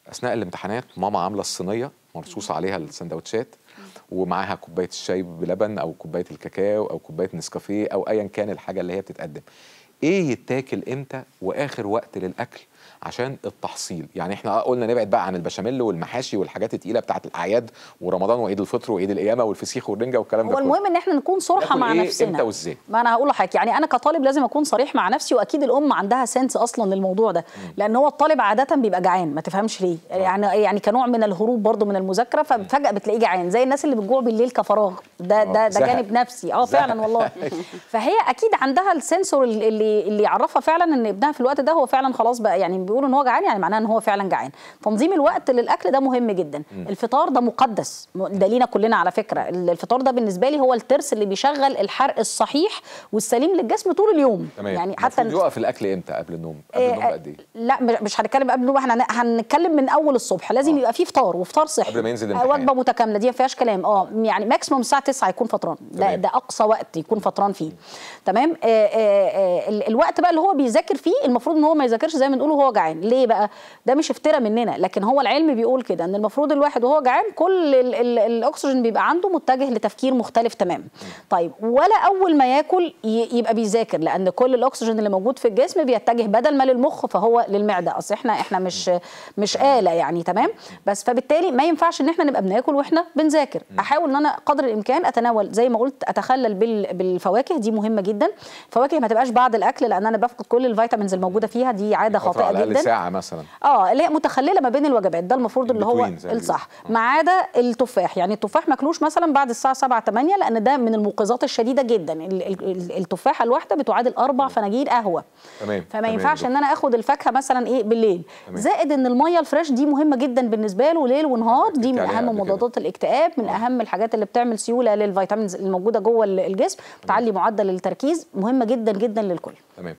اثناء الامتحانات ماما عامله الصينيه مرصوص عليها السندوتشات ومعاها كوبايه الشاي بلبن او كوبايه الكاكاو او كوبايه نسكافيه او ايا كان الحاجه اللي هي بتتقدم ايه يتاكل امتى واخر وقت للاكل عشان التحصيل يعني احنا قلنا نبعد بقى عن البشاميل والمحاشي والحاجات التقيله بتاعه الاعياد ورمضان وعيد الفطر وعيد القيامه والفسيخ والرنجه والكلام ده هو كله. المهم ان احنا نكون صراحه ناكل مع إيه نفسنا امتى وازاي ما انا هقول لحضرتك يعني انا كطالب لازم اكون صريح مع نفسي واكيد الام عندها سنس اصلا للموضوع ده لان هو الطالب عاده بيبقى جعان ما تفهمش ليه يعني يعني كنوع من الهروب برضو من المذاكره ففجاه بتلاقيه جعان زي الناس اللي بتجوع بالليل كفراغ ده آه، ده ده زهق. جانب نفسي اه زهق. فعلا والله فهي اكيد عندها السنسور اللي اللي يعرفها فعلا ان ابنها في الوقت ده هو فعلا خلاص بقى يعني بيقولوا ان هو جعان يعني معناه ان هو فعلا جعان تنظيم الوقت للاكل ده مهم جدا الفطار ده مقدس ده لينا كلنا على فكره الفطار ده بالنسبه لي هو الترس اللي بيشغل الحرق الصحيح والسليم للجسم طول اليوم تمام يعني حتى حتى يقف الاكل امتى قبل النوم قبل النوم آه، بقد ايه لا مش- مش هنتكلم قبل النوم احنا هن- هنتكلم من اول الصبح لازم آه. يبقى فيه فطار وفطار صحي قبل ما ينزل آه، الامتحان. وجبه متكامله دي ما فيهاش كلام اه يعني ماكسيموم الساعه 9 يكون فطران ده تمام. ده اقصى وقت يكون فطران فيه تمام آه آه آه ال- الوقت بقى اللي هو بيذاكر فيه المفروض ان هو ما يذاكرش زي ما بنقول وهو جعان ليه بقى ده مش افتراء مننا لكن هو العلم بيقول كده ان المفروض الواحد وهو جعان كل ال ال الاكسجين بيبقى عنده متجه لتفكير مختلف تماما طيب ولا اول ما ياكل ي- يبقى بيذاكر لان كل الاكسجين اللي موجود في الجسم بيتجه بدل ما للمخ فهو للمعده اصل احنا احنا مش مش آلة يعني تمام بس فبالتالي ما ينفعش ان احنا نبقى بناكل واحنا بنذاكر احاول ان انا قدر الامكان اتناول زي ما قلت اتخلل بال- بالفواكه دي مهمه جدا الفواكه ما تبقاش بعد الاكل لان انا بفقد كل الفيتامينز الموجوده فيها دي عاده فتره خاطئه على الاقل جدا ساعه مثلا اه اللي هي متخلله ما بين الوجبات ده المفروض اللي هو In between زي ما الصح بيقولوا. ما عدا التفاح يعني التفاح ماكلوش مثلا بعد الساعه 7 8 لان ده من الموقظات الشديده جدا ال- ال- ال- التفاحه الواحده بتعادل اربع فناجيل قهوه تمام فما تمام ينفعش يا ان انا اخد الفاكهه مثلا ايه بالليل تمام. زائد ان الميه الفريش دي مهمه جدا بالنسبه له ليل ونهار أكدت دي من عليها اهم قبل كده. مضادات الاكتئاب من اهم الحاجات اللي بتعمل سيوله للفيتامينز الموجوده جوه ال- الجسم بتعلي معدل التركيز مهمه جدا جدا للكل تمام